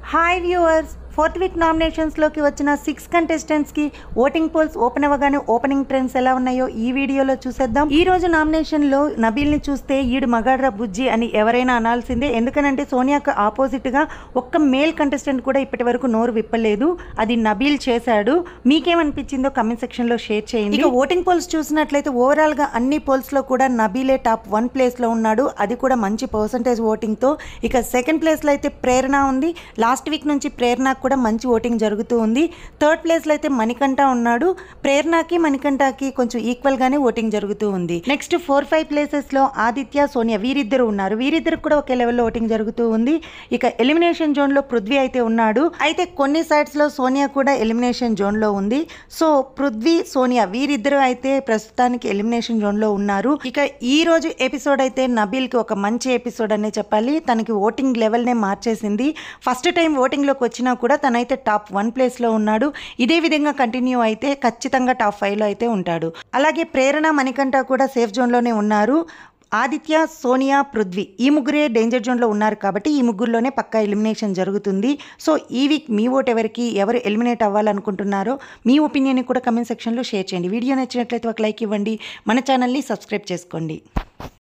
hi viewers fourth week నామినేషన్స్లోకి వచ్చిన six కంటెస్టెంట్స్కి ఓటింగ్ పోల్స్ ఓపెన్ అవ్వగానే ఓపెనింగ్ ట్రెండ్స్ ఎలా ఉన్నాయో ఈ వీడియోలో చూసేద్దాం ఈ రోజు నామినేషన్లో నబీల్ని చూస్తే ఈడు మగాడ్రా బుజ్జి అని ఎవరైనా అనాల్సిందే ఎందుకనంటే సోనియాకు ఆపోజిట్గా ఒక్క మేల్ కంటెస్టెంట్ కూడా ఇప్పటి వరకు నోరు విప్పలేదు అది నబీల్ చేశాడు మీకేమనిపించిందో కమెంట్ సెక్షన్లో షేర్ చేయండి ఇక ఓటింగ్ పోల్స్ చూసినట్లయితే ఓవరాల్గా అన్ని పోల్స్లో కూడా నబీలే టాప్ వన్ ప్లేస్లో ఉన్నాడు అది కూడా మంచి పర్సంటేజ్ ఓటింగ్తో ఇక సెకండ్ ప్లేస్లో అయితే ప్రేరణ ఉంది లాస్ట్ వీక్ నుంచి ప్రేరణకు కూడా మంచి ఓటింగ్ జరుగుతూ ఉంది థర్డ్ ప్లేస్లో అయితే మణికంఠ ఉన్నాడు ప్రేరణకి మణికంఠకి కొంచెం ఈక్వల్గానే ఓటింగ్ జరుగుతూ ఉంది నెక్స్ట్ ఫోర్ ఫైవ్ ప్లేసెస్లో ఆదిత్య సోనియా వీరిద్దరు ఉన్నారు వీరిద్దరికి కూడా ఒకే లెవెల్లో ఓటింగ్ జరుగుతూ ఉంది ఇక ఎలిమినేషన్ జోన్లో పృథ్వీ అయితే ఉన్నాడు అయితే కొన్ని సైడ్స్లో సోనియా కూడా ఎలిమినేషన్ జోన్లో ఉంది సో పృథ్వీ సోనియా వీరిద్దరు అయితే ప్రస్తుతానికి ఎలిమినేషన్ జోన్లో ఉన్నారు ఇక ఈ రోజు ఎపిసోడ్ అయితే నబీల్కి ఒక మంచి ఎపిసోడ్ అనే చెప్పాలి తనకి ఓటింగ్ లెవెల్నే మార్చేసింది ఫస్ట్ టైం ఓటింగ్లోకి వచ్చినా కూడా తనైతే టాప్ వన్ ప్లేస్లో ఉన్నాడు ఇదే విధంగా కంటిన్యూ అయితే ఖచ్చితంగా టాప్ ఫైవ్లో అయితే ఉంటాడు అలాగే ప్రేరణ మణికంఠ కూడా సేఫ్ జోన్లోనే ఉన్నారు ఆదిత్య సోనియా పృథ్వీ ఈ ముగ్గురే డేంజర్ జోన్లో ఉన్నారు కాబట్టి ఈ ముగ్గురులోనే పక్కా ఎలిమినేషన్ జరుగుతుంది సో ఈ వీక్ మీ ఓట్ ఎవరికి ఎవరు ఎలిమినేట్ అవ్వాలనుకుంటున్నారో మీ ఒపీనియన్ కూడా కమెంట్ సెక్షన్లో షేర్ చేయండి వీడియో నచ్చినట్లయితే ఒక లైక్ ఇవ్వండి మన ఛానల్ని సబ్స్క్రైబ్ చేసుకోండి